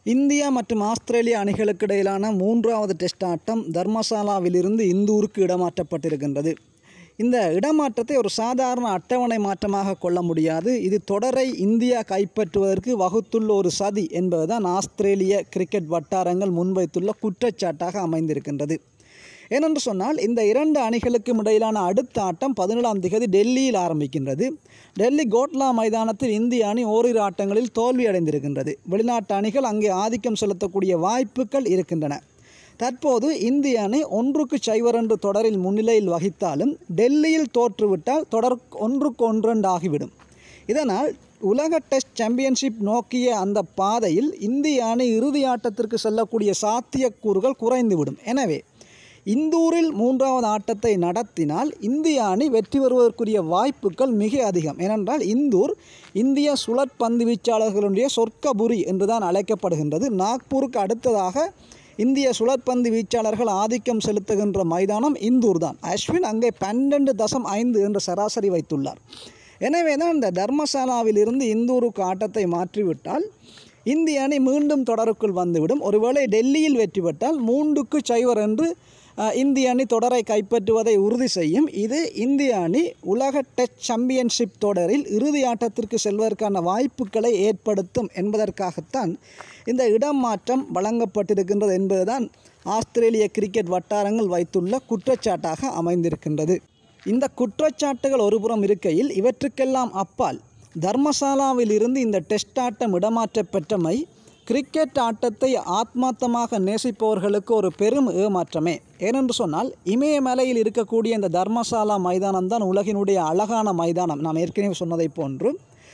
India மற்றும் Australia அணிகளுக்கு இடையிலான மூன்றாவது டெஸ்ட் ஆட்டம் தர்மசாலாவிலிருந்து இந்தூருக்கு இடமாற்றப்பட்டிருக்கின்றது இந்த இடமாற்றத்தை ஒரு சாதாரண அட்டவணை மாற்றமாக கொள்ள முடியாது இது தொடரை இந்தியா கைப்பற்றுவதற்கு வகுத்துள்ள ஒரு சதி என்பதுதான் ஆஸ்திரேலிய கிரிக்கெட் வட்டாரங்கள் முன்வைத்துள்ள குற்றச்சாட்டாக அமைந்திருக்கின்றது ஏனென்று சொன்னால் இந்த இரண்டு அணிகளுக்கும் இடையிலான அடுத்த ஆட்டம் பதினேழாம் திகதி டெல்லியில் ஆரம்பிக்கின்றது டெல்லி கோட்லா மைதானத்தில் இந்திய அணி ஓரிரு ஆட்டங்களில் தோல்வி அடைந்திருக்கின்றது வெளிநாட்டு அணிகள் அங்கே ஆதிக்கம் செலுத்தக்கூடிய வாய்ப்புகள் இருக்கின்றன தற்போது இந்திய அணி ஒன்றுக்கு சைவர் என்று தொடரில் முன்னிலையில் வகித்தாலும் டெல்லியில் தோற்றுவிட்டால் தொடர் ஒன்றுக்கு ஒன்றெண்டு ஆகிவிடும் இதனால் உலக டெஸ்ட் சாம்பியன்ஷிப் நோக்கிய அந்த பாதையில் இந்திய அணி இறுதி ஆட்டத்திற்கு செல்லக்கூடிய சாத்தியக்கூறுகள் குறைந்துவிடும் எனவே இந்தூரில் மூன்றாவது ஆட்டத்தை நடத்தினால் இந்திய அணி வெற்றி பெறுவதற்குரிய வாய்ப்புகள் மிக அதிகம் ஏனென்றால் இந்தூர் இந்திய சுழற்பந்து வீச்சாளர்களுடைய சொர்க்கபுரி என்றுதான் அழைக்கப்படுகின்றது நாக்பூருக்கு அடுத்ததாக இந்திய சுழற்பந்து வீச்சாளர்கள் ஆதிக்கம் செலுத்துகின்ற மைதானம் இந்தூர் தான் அஸ்வின் அங்கே பன்னெண்டு தசம் ஐந்து என்ற சராசரி வைத்துள்ளார் எனவே தான் இந்த தர்மசாலாவிலிருந்து இந்தூருக்கு ஆட்டத்தை மாற்றிவிட்டால் இந்திய அணி மீண்டும் தொடருக்குள் வந்துவிடும் ஒருவேளை டெல்லியில் வெற்றி பெற்றால் மூன்றுக்கு சைவர் என்று அஹ், இந்திய அணி தொடரை கைப்பற்றுவதை உறுதி செய்யும் இது இந்திய அணி உலக டெஸ்ட் சாம்பியன்ஷிப் தொடரில் இறுதி ஆட்டத்திற்கு செல்வதற்கான வாய்ப்புகளை ஏற்படுத்தும் என்பதற்காகத்தான் இந்த இடம் மாற்றம் வழங்கப்பட்டிருக்கின்றது என்பதுதான் ஆஸ்திரேலிய கிரிக்கெட் வட்டாரங்கள் வைத்துள்ள குற்றச்சாட்டாக அமைந்திருக்கின்றது இந்த குற்றச்சாட்டுகள் ஒருபுறம் இருக்கையில் இவற்றுக்கெல்லாம் அப்பால் தர்மசாலாவில் இருந்து இந்த டெஸ்ட் ஆட்டம் இடமாற்றப்பெற்றமை கிரிக்கெட் ஆட்டத்தை ஆத்மார்த்தமாக நேசிப்பவர்களுக்கு ஒரு பெரும் ஏமாற்றமே ஏனென்று சொன்னால் இமயமலையில் இருக்கக்கூடிய இந்த தர்மசாலா மைதானம் தான் உலகினுடைய அழகான மைதானம் நாம் ஏற்கனவே சொன்னதைப் போன்று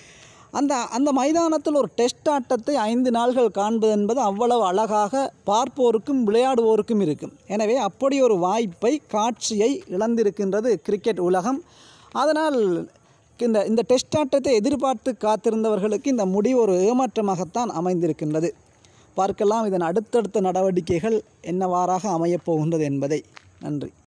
அந்த அந்த மைதானத்தில் ஒரு டெஸ்ட் ஆட்டத்தை ஐந்து நாள்கள் காண்பது என்பது அவ்வளவு அழகாக பார்ப்போருக்கும் விளையாடுவோருக்கும் இருக்கும் எனவே அப்படி ஒரு வாய்ப்பை காட்சியை இழந்திருக்கின்றது கிரிக்கெட் உலகம் அதனால் இந்த இந்த டெஸ்ட் ஆட்டத்தை எதிர்பார்த்து காத்திருந்தவர்களுக்கு இந்த முடிவு ஒரு ஏமாற்றமாகத்தான் அமைந்திருக்கின்றது பார்க்கலாம் இதன் அடுத்தடுத்த நடவடிக்கைகள் என்னவாறாக அமையப் போகின்றது என்பதை நன்றி